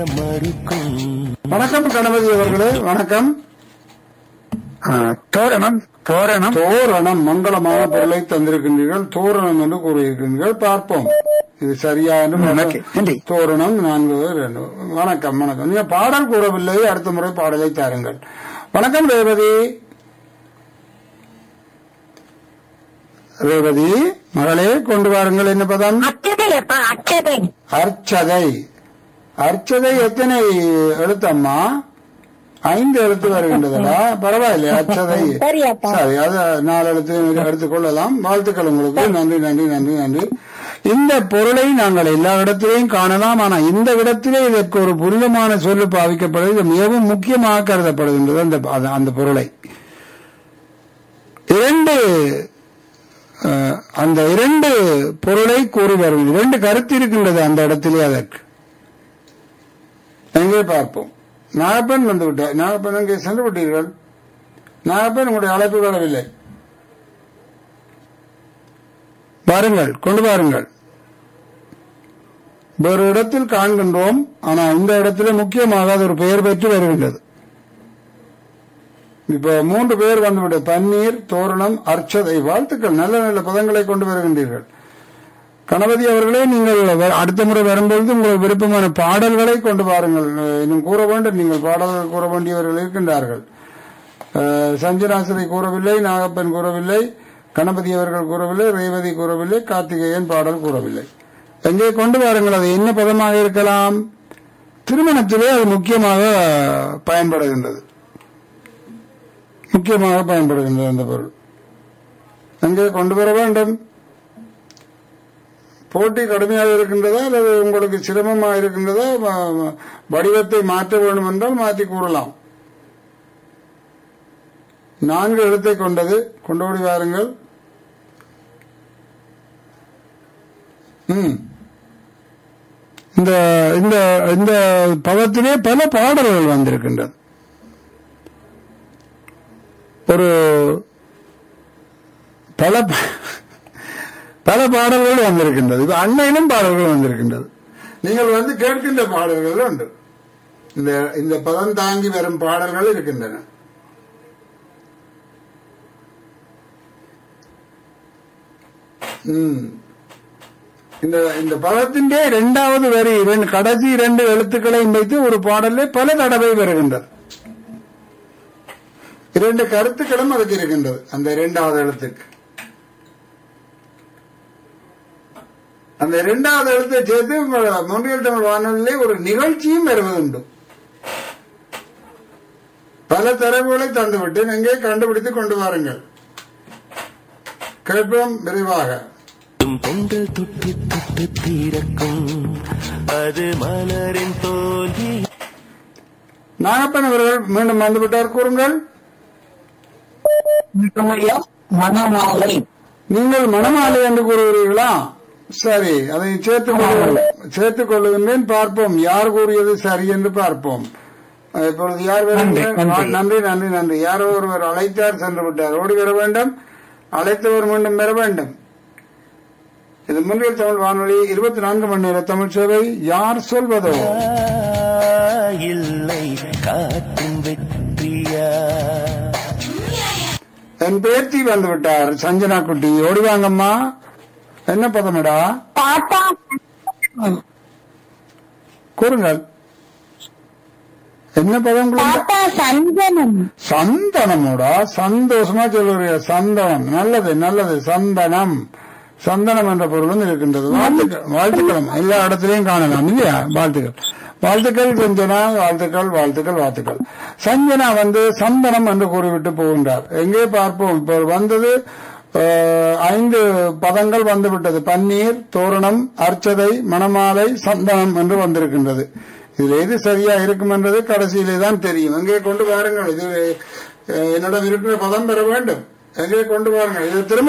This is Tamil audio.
வணக்கம் கணபதி அவர்களே வணக்கம் ஆ, தோரணம் தோரணம் தோரணம் மங்களமான பொருளை தந்திருக்கின்றீர்கள் தோரணம் என்று கூறியிருக்கின்றீர்கள் பார்ப்போம் இது சரியா என்று ஓகே, நன்றி. தோரணம் நான்கு ரெண்டு வணக்கம் வணக்கம் நீங்க பாடல் கூறவில்லை அடுத்த முறை பாடலை தாருங்கள் வணக்கம் ரேவதி ரேவதி மகளே கொண்டு வாருங்கள் என்ன பதம் அச்சதை அப்பா அச்சதை அர்ச்சதை அர்ச்சதை எத்தனை எழுத்தம்மா ஐந்து எழுத்து வருகின்றதா பரவாயில்லை அர்ச்சதை சரி அப்பா. சரி அது நாலு எழுத்து எடுத்துக் கொள்ளலாம் வாழ்த்துக்கள் உங்களுக்கு நன்றி நன்றி நன்றி நன்றி இந்த பொருளை நாங்கள் எல்லா இடத்திலையும் காணலாம் ஆனா இந்த இடத்திலே இதற்கு ஒரு புனிதமான சொல்லு பாவிக்கப்படுவது இது மிகவும் முக்கியமாக கருதப்படுகின்றது அந்த அந்த- அந்த பொருளை இரண்டு அஹ், அந்த இரண்டு பொருளை கூறி வரும் இரண்டு கருத்து இருக்கின்றது அந்த இடத்திலே அதற்கு எங்கே பார்ப்போம் நாகப்பன் வந்து விட்டார் நாகப்பன் அங்கே சென்று விட்டீர்கள் நாகப்பன் உங்களுடைய அழைப்பு வரவில்லை வாருங்கள் கொண்டு வாருங்கள் வேறு இடத்தில் காண்கின்றோம் ஆனால் இந்த இடத்திலே முக்கியமாக அது ஒரு பெயர் பெற்று வருகின்றது இப்ப மூன்று பேர் வந்துவிட்டு பன்னீர் தோரணம் அர்ச்சதை வாழ்த்துக்கள் நல்ல நல்ல பதங்களை கொண்டு வருகின்றீர்கள் கணபதி அவர்களே நீங்கள் வ- அடுத்த முறை வரும்பொழுது உங்கள் விருப்பமான பாடல்களை கொண்டு வாருங்கள் அஹ், இன்னும் கூற வேண்டும் நீங்கள் பாடல்கள் கூற வேண்டியவர்கள் இருக்கின்றார்கள் அஹ், சஞ்சனாசிரி கூறவில்லை நாகப்பன் கூறவில்லை கணபதி அவர்கள் கூறவில்லை ரேவதி கூறவில்லை கார்த்திகேயன் பாடல் கூறவில்லை எங்கே கொண்டு வாருங்கள் அது என்ன பதமாக இருக்கலாம் திருமணத்திலே அது முக்கியமாக பயன்படுகின்றது முக்கியமாக பயன்படுகின்றது அந்த பொருள் எங்கே கொண்டு வர வேண்டும் போட்டி கடுமையாக இருக்கின்றதா அல்லது உங்களுக்கு சிரமமாக இருக்கின்றதா வ- வ- வடிவத்தை மாற்ற வேண்டும் என்றால் மாற்றி கூறலாம் நான்கு எழுத்தை கொண்டது கொண்டு ஓடி வாருங்கள் ம். இந்த இந்த இந்த பதத்திலே பல பாடல்கள் வந்திருக்கின்றது ஒரு பல ப- பல பாடல்கள் வந்திருக்கின்றது இது அண்மையிலும் பாடல்கள் வந்திருக்கின்றது நீங்கள் வந்து கேட்கின்ற பாடல்கள் உண்டு இந்த இந்த பதம் தாங்கி வரும் பாடல்கள் இருக்கின்றன ம். இந்த இந்த பதத்தின் இரண்டாவது வரி இரண்டு கடைசி இரண்டு எழுத்துக்களையும் வைத்து ஒரு பாடலே பல தடவை வருகின்றது இரண்டு கருத்துக்களும் அதுக்கு இருக்கின்றது அந்த இரண்டாவது எழுத்துக்கு அந்த இரண்டாவது எழுத்தை சேர்த்து மொழியல் தமிழ் வானொலியிலே ஒரு நிகழ்ச்சியும் வருவதுண்டு பல தரவுகளை தந்துவிட்டு எங்கே கண்டுபிடித்து கொண்டு வாருங்கள் கேட்போம் விரைவாக பொங்கல் தொட்டு தொட்டு தீரக்கும் அது மலரின் தோல்வி நாகப்பன் அவர்கள் மீண்டும் வந்துவிட்டார் கூறுங்கள் மனமாலை நீங்கள் மணமாலை என்று கூறுகிறீர்களா சரி அதை சேர்த்துக் கொள்ள சேர்த்துக் கொள்ளுகின்றேன் பார்ப்போம் யார் கூறியது சரி என்று பார்ப்போம் அஹ் இப்பொழுது யார் வருகின்றனர்? நன்றி. நன்றி நன்றி நன்றி யாரோ ஒருவர் அழைத்தார் சென்று விட்டார் ஓடி வர வேண்டும் அழைத்தவர் மீண்டும் வர வேண்டும் இது முன்னில் தமிழ் வானொலி இருபத்தி நான்கு மணி நேர தமிழ் சேவை யார் சொல்வதோ இல்லை காற்றின் வெற்றியா என் பேத்தி வந்து விட்டார் சஞ்சனா குட்டி ஓடி வாங்கம்மா என்ன பதமடா தாத்தா கூறுங்கள் என்ன பதம் உங்களுக்கு? தாத்தா சந்தனம் சந்தனமோடா சந்தோஷமா சொல்லுறீங்க சந்தனம் நல்லது நல்லது சந்தனம் சந்தனம் என்ற பொருளும் இருக்கின்றது வாழ்த்துக்கள் வாழ்த்துக்களும் எல்லா இடத்திலையும் காணலாம் இல்லையா வாழ்த்துக்கள் வாழ்த்துக்கள் சஞ்சனா வாழ்த்துக்கள் வாழ்த்துக்கள் வாழ்த்துக்கள் சஞ்சனா வந்து சந்தனம் என்று கூறிவிட்டு போகின்றார் எங்கே பார்ப்போம் இப்போ வந்தது அஹ், ஐந்து பதங்கள் வந்துவிட்டது பன்னீர் தோரணம் அர்ச்சதை மணமாலை சந்தனம் என்று வந்திருக்கின்றது இதுல எது சரியா இருக்கும் என்றது கடைசியிலே தான் தெரியும் எங்கே கொண்டு வாருங்கள் இது அஹ், என்னிடம் இருக்கிற பதம் பெற வேண்டும் எங்கே கொண்டு வாருங்கள் இது திரும்ப